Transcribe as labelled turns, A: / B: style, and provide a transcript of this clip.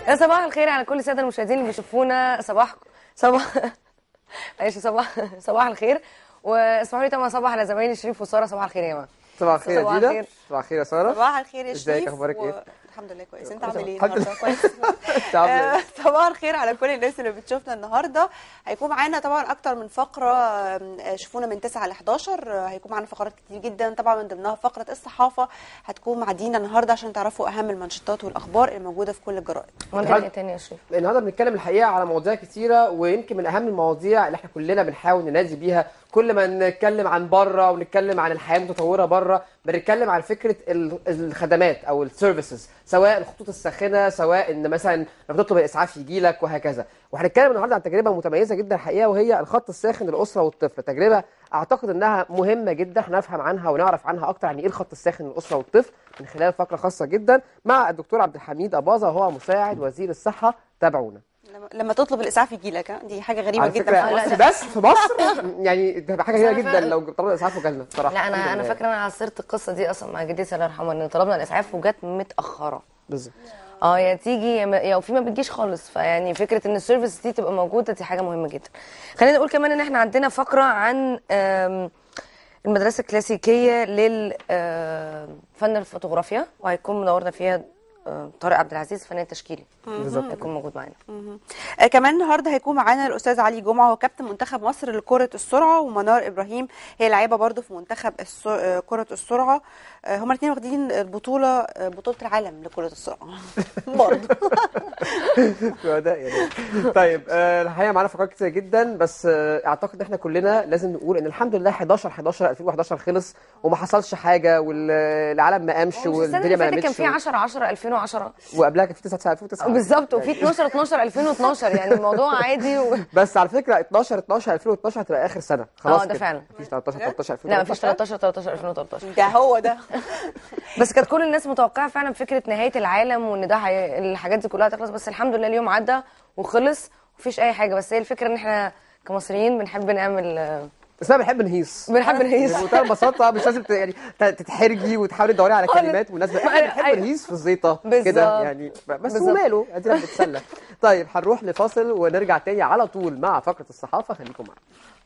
A: يا صباح الخير على كل الساده المشاهدين اللي بيشوفونا صباح صباح معلش صباح صباح الخير واسمحوا لي طبعا صباح على زمايلي شريف وساره صباح الخير يا جماعه
B: صباح الخير يا
A: صباح
B: دينا
A: الخير.
B: صباح الخير يا ساره
C: صباح الخير يا
B: ازيك؟
C: شريف
B: اخبارك
C: و-
B: ايه؟
C: الحمد لله كويس انت عامل ايه
B: الحمد
C: النهارده
B: لله.
C: كويس
B: انت عامله
C: آه،
B: ايه؟
C: صباح الخير على كل الناس اللي بتشوفنا النهارده هيكون معانا طبعا اكتر من فقره آه، شوفونا من 9 ل 11 آه، هيكون معانا فقرات كتير جدا طبعا من ضمنها فقره الصحافه هتكون مع دينا النهارده عشان تعرفوا اهم المنشطات والاخبار اللي موجوده في كل الجرائد
A: وانت ايه تاني يا شريف
B: النهارده بنتكلم الحقيقه على مواضيع كتيره ويمكن من اهم المواضيع اللي احنا كلنا بنحاول ننادي بيها كل ما نتكلم عن بره ونتكلم عن الحياه المتطوره بره بنتكلم عن فكره ال- الخدمات او السيرفيسز سواء الخطوط الساخنه سواء ان مثلا لما تطلب الاسعاف يجي لك وهكذا وهنتكلم النهارده عن تجربه متميزه جدا الحقيقه وهي الخط الساخن للاسره والطفل تجربه اعتقد انها مهمه جدا هنفهم عنها ونعرف عنها اكتر عن ايه الخط الساخن للاسره والطفل من خلال فقره خاصه جدا مع الدكتور عبد الحميد اباظه وهو مساعد وزير الصحه تابعونا
C: لما- لما تطلب الاسعاف يجي لك ها؟ دي حاجه غريبه
B: على
C: جدا
B: فكره
C: في
A: لا،
C: مصر.
A: لا.
B: بس في مصر يعني تبقى حاجه كبيره
A: أنا
B: جدا
A: فعلا-
B: لو طلبنا اسعاف وجالنا بصراحه
A: لا انا
B: الحمد
A: انا
B: لله.
A: فاكره انا عاصرت القصه دي اصلا مع جدتي الله يرحمها ان طلبنا الاسعاف وجت متاخره
B: بالظبط
A: اه يا تيجي يا ما- يا وفي ما بتجيش خالص فيعني فكره ان السيرفيس دي تبقى موجوده دي حاجه مهمه جدا خلينا نقول كمان ان احنا عندنا فقره عن آم، المدرسه الكلاسيكيه للفن الفوتوغرافيا وهيكون منورنا فيها آه، طارق عبد العزيز فنان تشكيلي
B: بالظبط
A: هيكون موجود معانا
C: آه، كمان النهارده هيكون معانا الاستاذ علي جمعه هو كابتن منتخب مصر لكره السرعه ومنار ابراهيم هي لعيبه برضو في منتخب الس- آه، كره السرعه آه، هما الاثنين واخدين البطوله آه، بطوله العالم لكره السرعه برضو
B: ده يعني طيب آه، الحقيقه معانا فقرات كتير جدا بس آه، اعتقد ان احنا كلنا لازم نقول ان الحمد لله 11 11 2011 خلص وما حصلش حاجه والعالم ما قامش
A: هو مش السنه
B: والدنيا
A: اللي
B: ما
A: فاتت كان
B: قامتش
A: في 10 10 2010
B: وقبلها كان في 9 2009
A: بالظبط وفي
B: يعني-
A: 12 12 2012 يعني الموضوع عادي و...
B: بس على فكره 12 12 2012 هتبقى اخر سنه خلاص
A: اه، ده
B: كده.
A: فعلا.
B: مفيش 13 13
A: لا مفيش
B: 2013
A: 13 13 2013
C: ده هو ده
A: بس كانت كل الناس متوقعه فعلا فكره نهايه العالم وان ده حي... الحاجات دي كلها هتخلص بس الحمد لله اليوم عدى وخلص مفيش اي حاجه بس هي الفكره ان احنا كمصريين بنحب نعمل آه،
B: بس انا بحب نهيص
A: بنحب نهيص
B: بمنتهى البساطه مش لازم ت- يعني ت- تتحرجي وتحاولي تدوري على
A: خالص.
B: كلمات مناسبه
A: ما
B: احنا
A: أنا-
B: بنحب
A: أيوة.
B: نهيص في الزيطه
A: بالظبط.
B: كده يعني ب- بس
A: بالظبط.
B: وماله ادينا بنتسلى طيب هنروح لفاصل ونرجع تاني على طول مع فقره الصحافه خليكم معانا